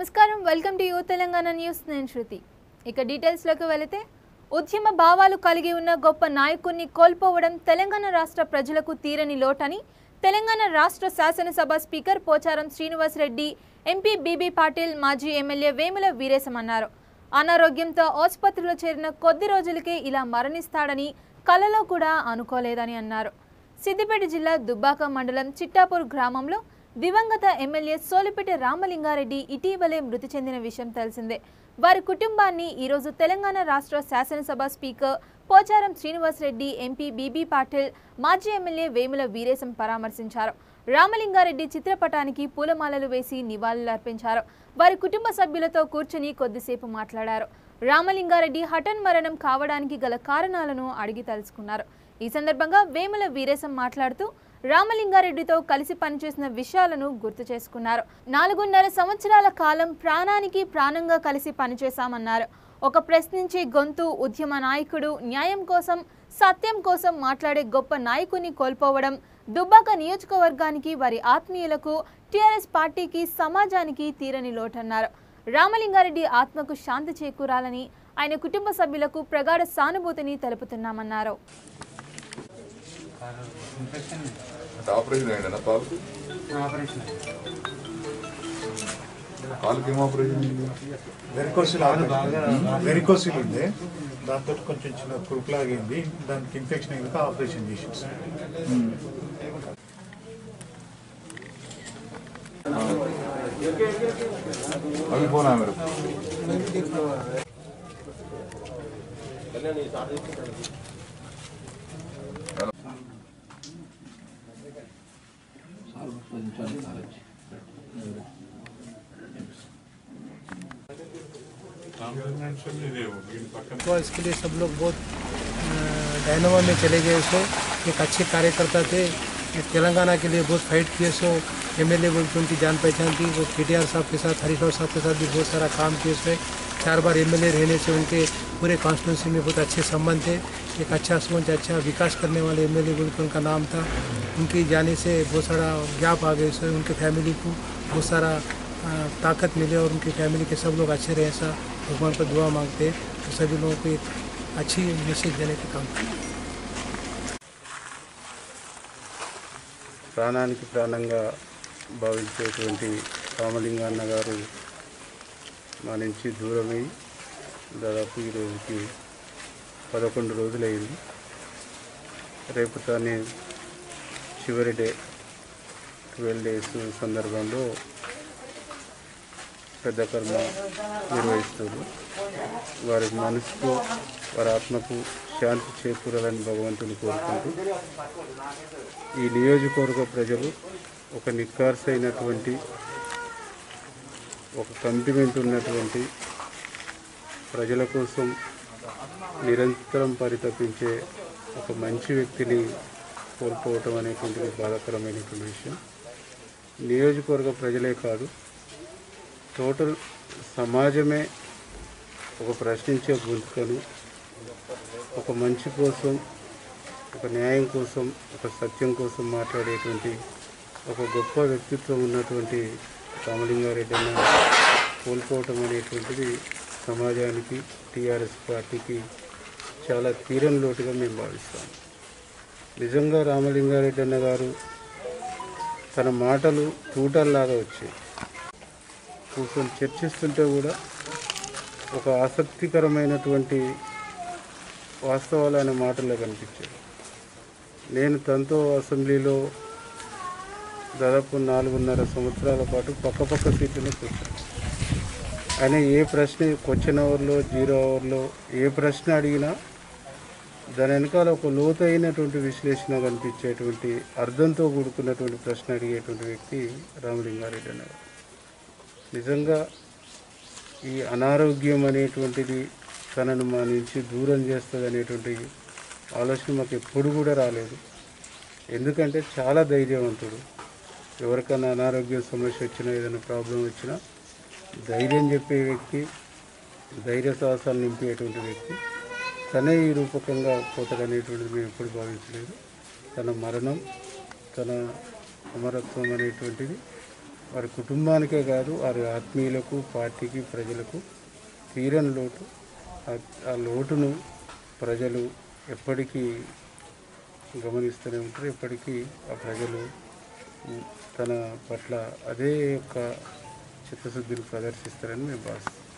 నమస్కారం welcome to you Telangana news నేను శృతి ఇక డీటెయిల్స్లోకి వెళితే ఉద్యమ భావాలు కలిగి ఉన్న గొప్ప నాయకుణ్ణి కోల్పోవడం తెలంగాణ రాష్ట్ర ప్రజలకు తీరని లోటని తెలంగాణ రాష్ట్ర శాసనసభ speaker Pocharam Srinivas Reddy MP BB Patil మాజీ ఎమ్మెల్యే వేముల వీరేశం అన్నారు అనారోగ్యంతో ఆసుపత్రిలో చేరిన కొద్ది రోజులకే ఇలా మరణిస్తాడని కలలో కూడా అనుకోలేదని అన్నారు సిద్దిపేట జిల్లా దుబ్బాక మండలం చిట్టాపూర్ గ్రామంలో దివంగత ఎమ్మెల్యే సోలిపేట రామలింగారెడ్డి ఇటీవలే మృతి చెందిన విషయం తెలిసిందే వారి కుటుంబాన్ని ఈరోజు తెలంగాణ రాష్ట్ర శాసనసభ speaker Pocharam Srinivas Reddy MP BB Patil మాజీ ఎమ్మెల్యే వేముల వీరేశం పరామర్శించారు రామలింగారెడ్డి చిత్రపటానికి పూలమాలలు వేసి నివాళులర్పించారు వారి కుటుంబ సభ్యులతో కూర్చుని కొద్దిసేపు మాట్లాడారు రామలింగారెడ్డి హఠన్ మరణం కావడానికి గల కారణాలను అడిగి తెలుసుకున్నారు ఈ సందర్భంగా వేముల వీరేశం మాట్లాడుతూ రామలింగారెడ్డితో కలిసి పనిచేసిన విషయాలను గుర్తు చేసుకున్నారు నాలుగున్నర సంవత్సరాల కాలం ప్రాణానికి ప్రాణంగా కలిసి పనిచేశామన్నారు ఒక ప్రశ్నించే గొంతు ఉద్యమ నాయకుడు న్యాయం కోసం సత్యం కోసం మాట్లాడే గొప్ప నాయకుని కోల్పోవడం దుబ్బాక నియోజకవర్గానికి వారి ఆత్మీయులకు టీఆర్ఎస్ పార్టీకి సమాజానికి తీరని లోటన్నారు రామలింగారెడ్డి ఆత్మకు శాంతి చేకూరాలని ఆయన కుటుంబ సభ్యులకు ప్రగాఢ సానుభూతిని తెలుపుతున్నామన్నారు ఆపరేషన్ అయ్యిందన్న పాలకు కాలుకి ఏం ఆపరేషన్ అయింది? వెరికోసిల్ వెరికోసిల్ ఉంది దాంతో కొంచెం చిన్న కురుకులాగింది దానికి ఇన్ఫెక్షన్ అయ్యాక ఆపరేషన్ చేసింది సార్ అవి పోనా మీరు तो इसके लिए सब लोग बहुत अ, डायनामा में चले गए सो एक अच्छे कार्यकर्ता थे ये तेलंगाना के लिए बहुत फाइट किए सो एम एल ए बोल के उनकी जान पहचान थी वो के साहब के साथ हरीश राव साहब के साथ भी बहुत सारा काम किए उसमें चार बार एम रहने से उनके पूरे कॉन्स्टिट्यूंसी में बहुत अच्छे संबंध थे एक अच्छा सोच अच्छा विकास करने वाले एम एल बोल के उनका नाम था उनकी जाने से बहुत सारा गैप आ गए सो उनके फैमिली को बहुत सारा अ, ताकत मिले और उनकी फैमिली के सब लोग अच्छे रहे ऐसा भगवान पर दुआ मांगते हैं तो सभी लोगों को एक अच्छी मैसेज देने का काम किया ప్రాణానికి ప్రాణంగా భావించేటువంటి రామలింగన్న గారు మా నుంచి దూరమై దాదాపు ఈ రోజుకి పదకొండు రోజులైంది రేపు తానే చివరి డే ట్వెల్వ్ డేస్ సందర్భంలో పెద్ద కర్మ నిర్వహిస్తారు వారి మనసుకు వారి ఆత్మకు శాంతి చేకూరాలని భగవంతుని కోరుకుంటూ ఈ నియోజకవర్గ ప్రజలు ఒక నిక్కార్సైనటువంటి ఒక కంటిమెంట్ ఉన్నటువంటి ప్రజల కోసం నిరంతరం పరితపించే ఒక మంచి వ్యక్తిని కోల్పోవటం అనేటువంటిది బాధాకరమైనటువంటి విషయం నియోజకవర్గ ప్రజలే కాదు టోటల్ సమాజమే ఒక ప్రశ్నించే గొంతుకను ఒక మంచి కోసం ఒక న్యాయం కోసం ఒక సత్యం కోసం మాట్లాడేటువంటి ఒక గొప్ప వ్యక్తిత్వం ఉన్నటువంటి రామలింగారెడ్డి అన్న కోల్పోవటం అనేటువంటిది సమాజానికి టీఆర్ఎస్ పార్టీకి చాలా తీరని లోటుగా మేము భావిస్తాం నిజంగా రామలింగారెడ్డి అన్న గారు తన మాటలు తూటల్లాగా వచ్చాయి కూర్చొని చర్చిస్తుంటే కూడా ఒక ఆసక్తికరమైనటువంటి వాస్తవాలు అనే మాటల్లో కనిపించాయి నేను తనతో అసెంబ్లీలో దాదాపు నాలుగున్నర సంవత్సరాల పాటు పక్క పక్క సీట్లలో కూర్చున్నాను ఆయన ఏ ప్రశ్న క్వశ్చన్ అవర్లో జీరో అవర్లో ఏ ప్రశ్న అడిగినా దాని వెనకాల ఒక లోతైనటువంటి విశ్లేషణ కనిపించేటువంటి అర్థంతో కూడుకున్నటువంటి ప్రశ్న అడిగేటువంటి వ్యక్తి రామలింగారెడ్డి అన్నారు నిజంగా ఈ అనారోగ్యం అనేటువంటిది తనను మా నుంచి దూరం చేస్తుంది అనేటువంటి ఆలోచన మాకు ఎప్పుడు కూడా రాలేదు ఎందుకంటే చాలా ధైర్యవంతుడు ఎవరికైనా అనారోగ్య సమస్య వచ్చినా ఏదైనా ప్రాబ్లం వచ్చినా ధైర్యం చెప్పే వ్యక్తి ధైర్య సాహసాలు నింపేటువంటి వ్యక్తి తనే ఈ రూపకంగా పోతాడనేటువంటిది మేము ఎప్పుడు భావించలేదు తన మరణం తన అమరత్వం అనేటువంటిది వారి కుటుంబానికే కాదు వారి ఆత్మీయులకు పార్టీకి ప్రజలకు తీరని లోటు ఆ- ఆ లోటును ప్రజలు ఎప్పటికీ గమనిస్తూనే ఉంటారు ఎప్పటికీ ఆ ప్రజలు తన పట్ల అదే యొక్క చిత్తశుద్ధిని ప్రదర్శిస్తారని మేము భావిస్తాం